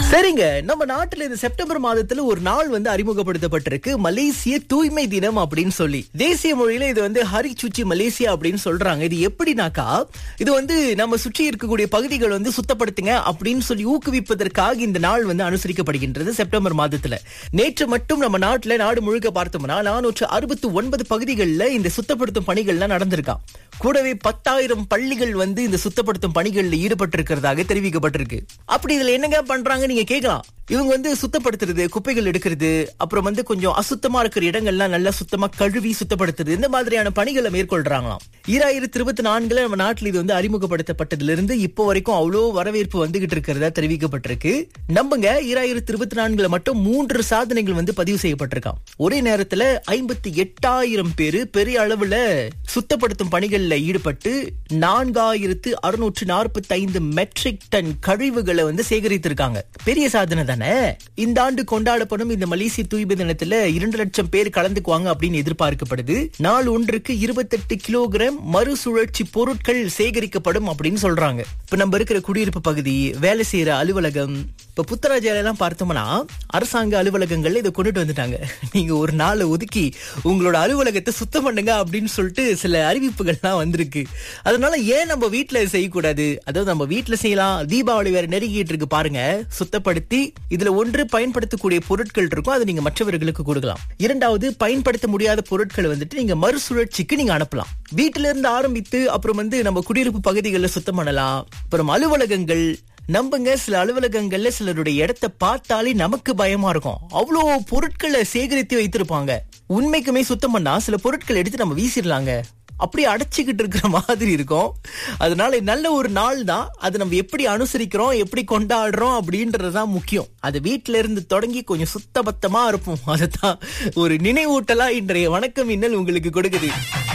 சரிங்க நம்ம நாட்டுல இந்த செப்டம்பர் மாதத்துல ஒரு நாள் வந்து அறிமுகப்படுத்தப்பட்டிருக்கு மலேசிய தூய்மை தினம் அப்படின்னு சொல்லி தேசிய மொழியில இது வந்து ஹரி சுச்சி மலேசியா அப்படின்னு சொல்றாங்க இது எப்படினாக்கா இது வந்து நம்ம சுற்றி இருக்கக்கூடிய பகுதிகள் வந்து சுத்தப்படுத்துங்க அப்படின்னு சொல்லி ஊக்குவிப்பதற்காக இந்த நாள் வந்து அனுசரிக்கப்படுகின்றது செப்டம்பர் மாதத்துல நேற்று மட்டும் நம்ம நாட்டுல நாடு முழுக்க பார்த்தோம்னா நானூற்று அறுபத்தி ஒன்பது பகுதிகளில் இந்த சுத்தப்படுத்தும் பணிகள்லாம் நடந்திருக்காம் கூடவே பத்தாயிரம் பள்ளிகள் வந்து இந்த சுத்தப்படுத்தும் பணிகளில் ஈடுபட்டு இருக்கிறதாக தெரிவிக்கப்பட்டிருக்கு அப்படி இதுல என்னங்க பண்றாங்க நீங்க கேட்கலாம் இவங்க வந்து சுத்தப்படுத்துறது குப்பைகள் எடுக்கிறது அப்புறம் வந்து கொஞ்சம் அசுத்தமா இருக்கிற இடங்கள்லாம் நல்லா சுத்தமா கழுவி சுத்தப்படுத்துறது இந்த மாதிரியான பணிகளை மேற்கொள்றாங்களாம் ஈராயிரத்தி இருபத்தி நான்குல நம்ம நாட்டில் இது வந்து அறிமுகப்படுத்தப்பட்டதுல இருந்து இப்போ வரைக்கும் அவ்வளோ வரவேற்பு வந்துகிட்டு இருக்கிறதா தெரிவிக்கப்பட்டிருக்கு நம்புங்க ஈராயிரத்தி இருபத்தி நான்குல மட்டும் மூன்று சாதனைகள் வந்து பதிவு செய்யப்பட்டிருக்காம் ஒரே நேரத்துல ஐம்பத்தி எட்டாயிரம் பேரு பெரிய அளவுல சுத்தப்படுத்தும் பணிகள்ல ஈடுபட்டு நான்காயிரத்து அறுநூற்று நாற்பத்தி ஐந்து மெட்ரிக் டன் கழிவுகளை வந்து சேகரித்திருக்காங்க பெரிய சாதனை தானே இந்த ஆண்டு கொண்டாடப்படும் இந்த மலேசிய தூய்மை தினத்துல இரண்டு லட்சம் பேர் கலந்துக்குவாங்க அப்படின்னு எதிர்பார்க்கப்படுது நாள் ஒன்றுக்கு இருபத்தெட்டு கிலோகிராம் மறுசுழற்சி பொருட்கள் சேகரிக்கப்படும் அப்படின்னு சொல்றாங்க இப்ப நம்ம இருக்கிற குடியிருப்பு பகுதி வேலை செய்யற அலுவலகம் இப்ப புத்தராஜால எல்லாம் பார்த்தோம்னா அரசாங்க அலுவலகங்கள்ல இதை கொண்டுட்டு வந்துட்டாங்க நீங்க ஒரு நாளை ஒதுக்கி உங்களோட அலுவலகத்தை சுத்தம் பண்ணுங்க அப்படின்னு சொல்லிட்டு சில அறிவிப்புகள்லாம் வந்திருக்கு அதனால ஏன் நம்ம வீட்டுல செய்யக்கூடாது அதாவது நம்ம வீட்டுல செய்யலாம் தீபாவளி வேற நெருங்கிட்டு இருக்கு பாருங்க சுத்தப்படுத்தி இதுல ஒன்று பயன்படுத்தக்கூடிய பொருட்கள் இருக்கும் அதை நீங்க மற்றவர்களுக்கு கொடுக்கலாம் இரண்டாவது பயன்படுத்த முடியாத பொருட்களை வந்துட்டு நீங்க மறுசுழற்சிக்கு நீங்க அனுப்பலாம் வீட்டுல இருந்து ஆரம்பித்து அப்புறம் வந்து நம்ம குடியிருப்பு பகுதிகளில் சுத்தம் பண்ணலாம் அப்புறம் அலுவலகங்கள் நம்புங்க சில அலுவலகங்கள்ல சிலருடைய இடத்தை பார்த்தாலே நமக்கு பயமா இருக்கும் அவ்வளோ பொருட்களை சேகரித்து வைத்திருப்பாங்க உண்மைக்குமே சுத்தம் பண்ணா சில பொருட்கள் எடுத்து நம்ம வீசிடலாங்க அப்படியே அடைச்சிக்கிட்டு இருக்கிற மாதிரி இருக்கும் அதனால நல்ல ஒரு நாள் தான் அது நம்ம எப்படி அனுசரிக்கிறோம் எப்படி கொண்டாடுறோம் அப்படின்றதுதான் முக்கியம் அது வீட்ல இருந்து தொடங்கி கொஞ்சம் சுத்தபத்தமா இருப்போம் அதுதான் ஒரு நினைவூட்டலா இன்றைய வணக்கம் இன்னல் உங்களுக்கு கொடுக்குது